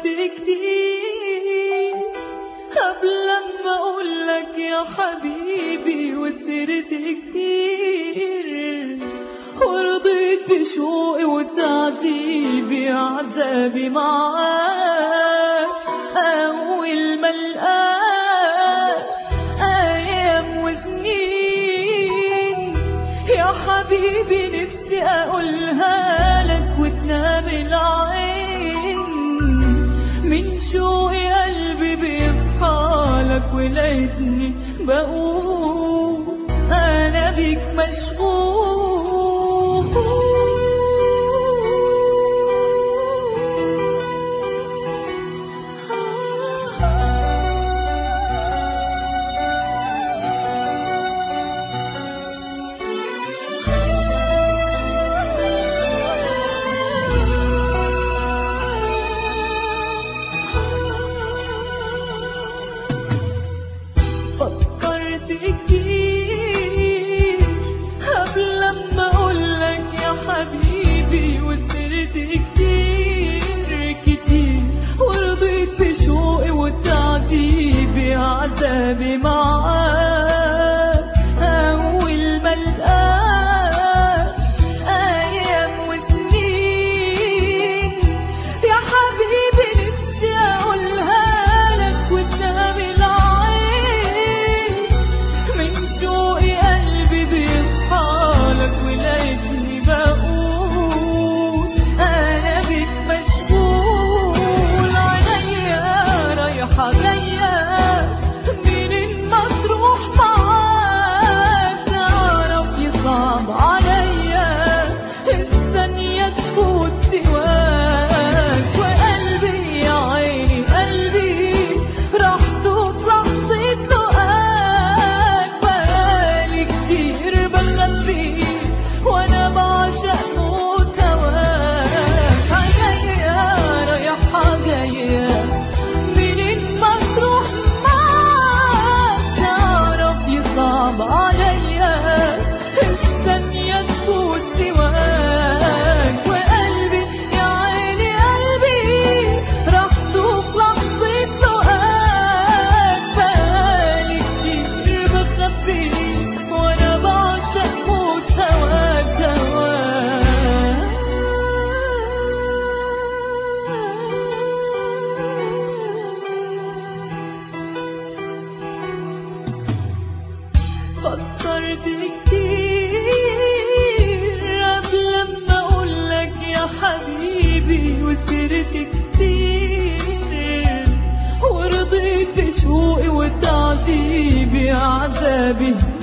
فكرت كتير قبل ما اقولك يا حبيبي وسرت كتير ورضيت بشوقي وتعذيبي عذابي معاك أول ما القاك أيام وسنين يا حبيبي نفسي أقولها لك وتنام العين من شوقي قلبي بيصحالك ولقيتني بقول أنا بيك فكرت كتير قبل ما اقولك يا حبيبي وسرت كتير كتير ورضيت بشوقي وتعذيبي عذابي معاك اول ما القاك ايام وسنين يا حبيبي نفسي اقولها لك وتنام العين من شوقي قلبي بيصحالك ولقيتني بقول انا بيك مشغول عينيا رايحه جايه منين ما تروح معاك تعرف يصعب عليا الثانيه تفوت سواك وقلبي يا عيني قلبي راحته في لحظة لقاك بقالي كتير بخبي وانا بعشق موت هواك عينيا رايحة جاية منين ما تروح معاك تعرف يصعب عليا الثانية تفوت سواك وقلبي يا عيني قلبي راحته في لحظة لقاك بقالي كتير بخبي وانا بعشق موت هواك فكرت كتير قبل ما اقولك يا حبيبي وسرت كتير ورضيت بشوقي وتعذيبي عذابي